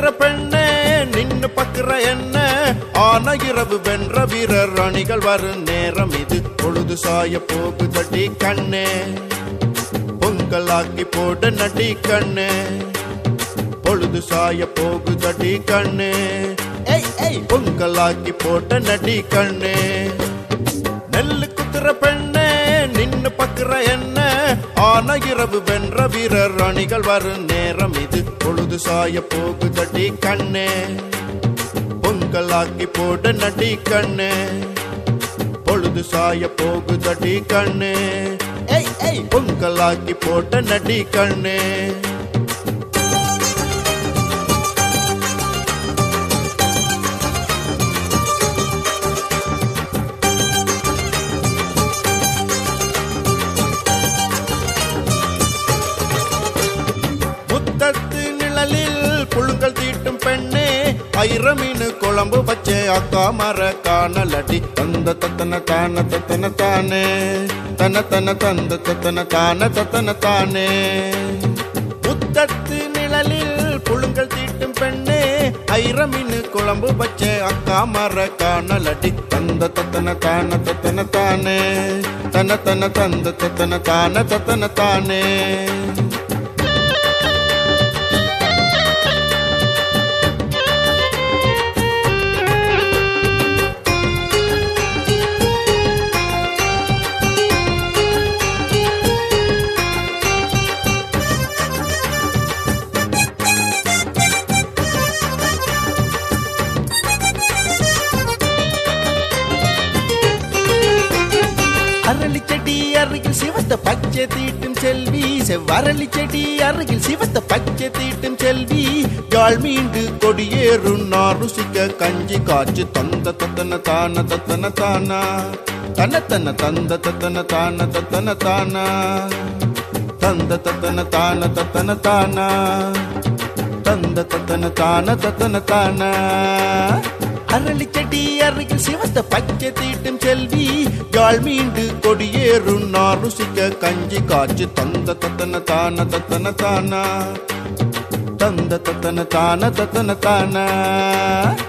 குத்துற பெண்ணே நின்னு பக்குற என்ன ஆன இரவு வென்ற வீரர் அணிகள் வரும் நேரம் இது பொழுது சாய போகுதடி கண்ணே பொங்கலாக்கி போட நடி கண்ணே பொழுது சாய போகுதடி கண்ணே ஏய் ஏய் பொங்கலாக்கி போட்ட நடி கண்ணே நெல்லு குத்துற பெண்ணே நின்னு பக்குற என்ன ஆன இரவு வென்ற வீரர் அணிகள் வரும் நேரம் இது பொழுது சாய போகுதடி கண்ணே பொங்கலாக்கி போட நடி கண்ணே பொழுது சாய போகுதடி கண்ணே ஏய் ஏய் பொங்கலாக்கி போட்ட நடி கண்ணே முத்தத்து நிழலில் புழுங்கள் தீட்டும் பெண்ணே ஐரமீனு குழம்பு வச்சே அக்கா மர காணலடி தந்த தத்தன தான தத்தன தானே தன தன தந்த தத்தன தான தத்தன தானே முத்தத்து நிழலில் புழுங்கள் தீட்டும் பெண்ணே ஐரமீனு குழம்பு வச்சே அக்கா மர காணலடி தந்த தத்தன தான தத்தன தானே தன தன தந்த தத்தன தான தத்தன தானே அரளி செடி அருகில் சிவத்த பச்சை தீட்டும் செல்வி செவ்வரளி செடி அருகில் சிவத்த பச்சை தீட்டும் செல்வி யாழ் மீண்டு கொடியேறும் நாருசிக்க கஞ்சி காய்ச்சி தந்த தத்தன தான தத்தன தானா தன தன தந்த தத்தன தான தத்தன தானா தந்த தத்தன தான தத்தன தானா தந்த தத்தன தான தத்தன தானா அரளி செடி அருகில் சிவத்த பச்சை தீட்டும் செல்வி யாழ் மீண்டு கொடியேறும் நாருசிக்க கஞ்சி காய்ச்சி தந்த தத்தன தான தத்தன தானா தந்த தத்தன தான தத்தன தானா